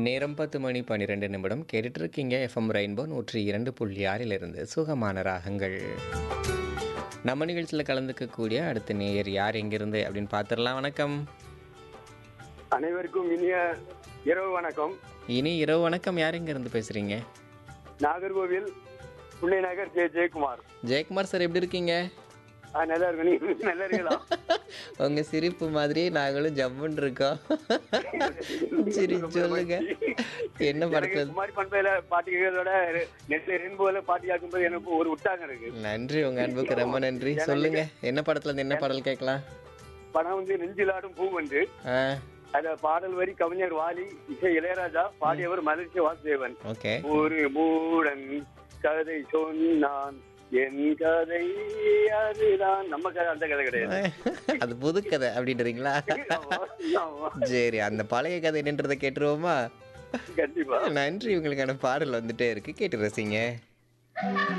நேரம் பத்து மணி பன்னிரெண்டு நிமிடம் கேட்டுட்டு இருக்கீங்க எஃப்எம் ரெயின்போ நூற்றி இரண்டு புள்ளி ஆறிலிருந்து சுகமான ராகங்கள் நம்ம நிகழ்ச்சியில் கலந்துக்கக்கூடிய அடுத்த நேயர் யார் எங்கிருந்து அப்படின்னு பார்த்துடலாம் வணக்கம் அனைவருக்கும் இனிய இரவு வணக்கம் இனி இரவு வணக்கம் யார் எங்கிருந்து பேசுகிறீங்க நாகர்கோவில் புள்ளை நகர் ஜெய ஜெயக்குமார் ஜெயக்குமார் சார் எப்படி இருக்கீங்க ஆ, நல்லா இருக்கு நீ நல்லா இருக்கீங்களா உங்கள் சிரிப்பு மாதிரியே நாங்களும் ஜம்முன்னு இருக்கோம் சரி சொல்லுங்க என்ன எனக்கு படத்தில் குமாரி பண்பையில பாட்டு கேட்கறதோட நெட்ல ரெயின்போல பாட்டு கேட்கும்போது எனக்கு ஒரு உற்சாகம் இருக்கு நன்றி உங்க அன்புக்கு ரொம்ப நன்றி சொல்லுங்க என்ன படத்துல இருந்து என்ன பாடல் கேட்கலாம் படம் வந்து நெஞ்சிலாடும் பூ வந்து ஆ அத பாடல் வரி கவிஞர் வாலி இசை இளையராஜா பாடியவர் மகிழ்ச்சி வாசுதேவன் ஓகே ஒரு மூடன் கதை சொன்னான் என் கதை அதுதான் நம்ம கதை அந்த கதை கிடையாது அது புது கதை அப்படின்றீங்களா ஆமா, ஆமா. சரி அந்த பழைய கதை என்னன்றதை கேட்டுருவோமா கண்டிப்பா நன்றி உங்களுக்கான பாடல் வந்துட்டே இருக்கு கேட்டு ரசிங்க